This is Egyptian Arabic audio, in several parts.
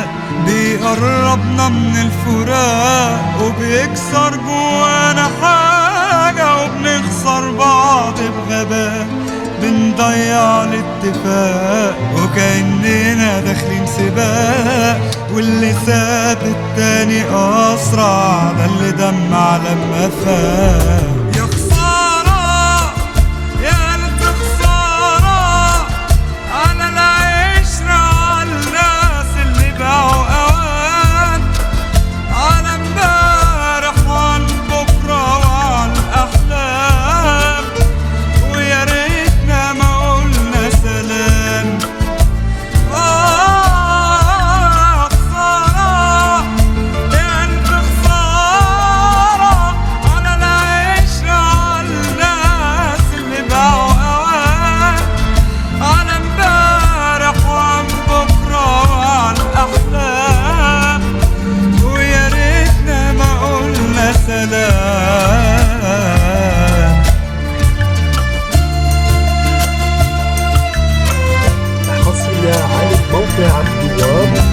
بيقربنا من الفراق وبيكسر جوانا حاجة وبنخسر بعض بغباء بنضيع الاتفاق وكأننا داخلين سباق واللي ساب التاني أسرع ده اللي دمع لما فاق يا خسارة يا ألف خسارة على العشرة على الناس اللي باعوا أوان على امبارح وعن بكرة وعن الأحلام ويا ريتنا ما قلنا سلام آه خسارة يا ألف خسارة على العشرة على الناس اللي باعوا أوان على امبارح وعن بكرة وعن الأحلام ويا ريتنا ما قلنا سلام حصرية على موقع عبد الوهاب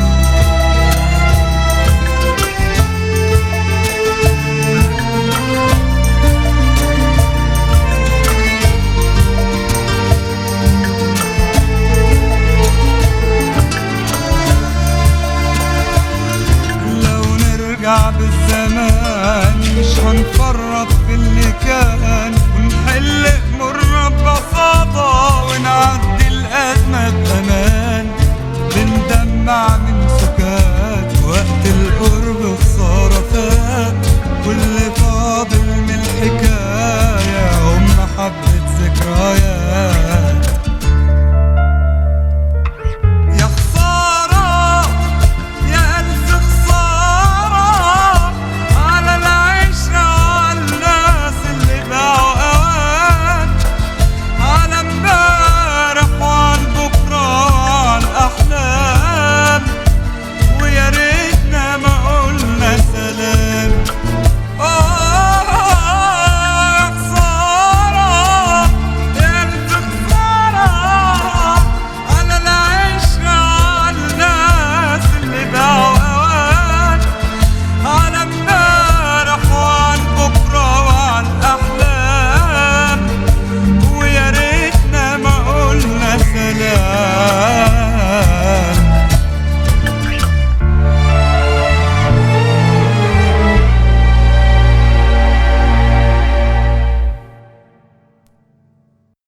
لو نرجع بالزمان مش هنفرط في اللي كان ونحل أمورنا ببساطة ونعدي الأزمة بأمان بندمع من سكات وقت القرب خسارة فات واللي فاضل من الحكاية هم حبة ذكريات